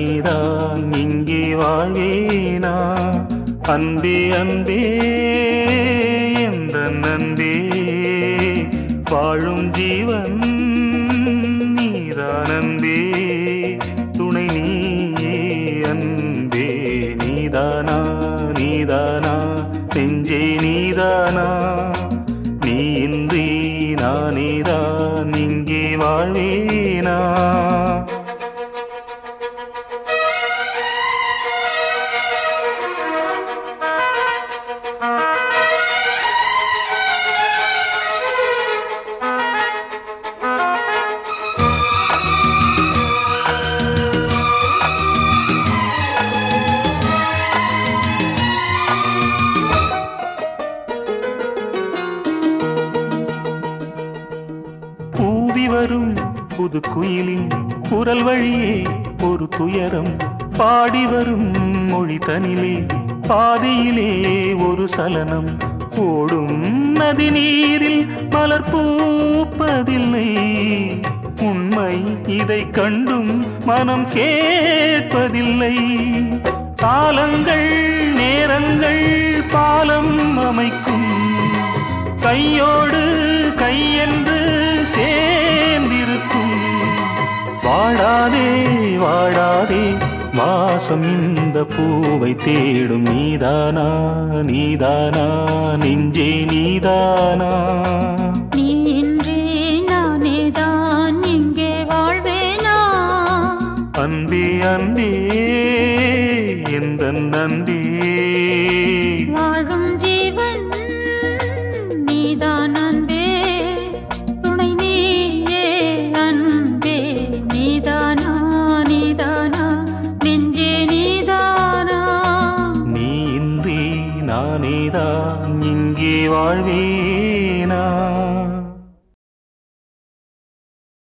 நானேதான் இங்கே வாழ்வேனா அன்பே அன்பே எந்த நன்பே வாழும் ஜீவன் நீதான் அன்பே துணை நீயே அன்பே நீதானா நீதானா நெஞ்சே நீதானா நீ இன்றி நானேதான் இங்கே வாழ்வேனா பூவி வரும் புது குயிலின் குரல் வழியே ஒரு துயரம் பாடி வரும் மொழி தனிலே பாதியிலே ஒரு சலனம் ஓடும் நதி நீரில் மலர் பூப்பதில்லை உண்மை இதை கண்டும் மனம் கேட்பதில்லை காலங்கள் நேரங்கள் பாலம் அமைக்கும் கையோடு கையென்று சேர்ந்திருக்கும் வாழாதே வாழாதே வாசம் இந்த பூவை தேடும் நீதானா நீதானா நெஞ்சே நீதானா நீ இன்றி நானேதான் இங்கே வாழ்வேனா அன்பே அன்பே எந்த நந்தே வாழும் ஜீவன் நீதான் அன்பே துணை நீயே அன்பே நீதானா நீதானா நெஞ்சே நீதானா நீ இன்றி நானேதான் இங்கே வாழ்வேனா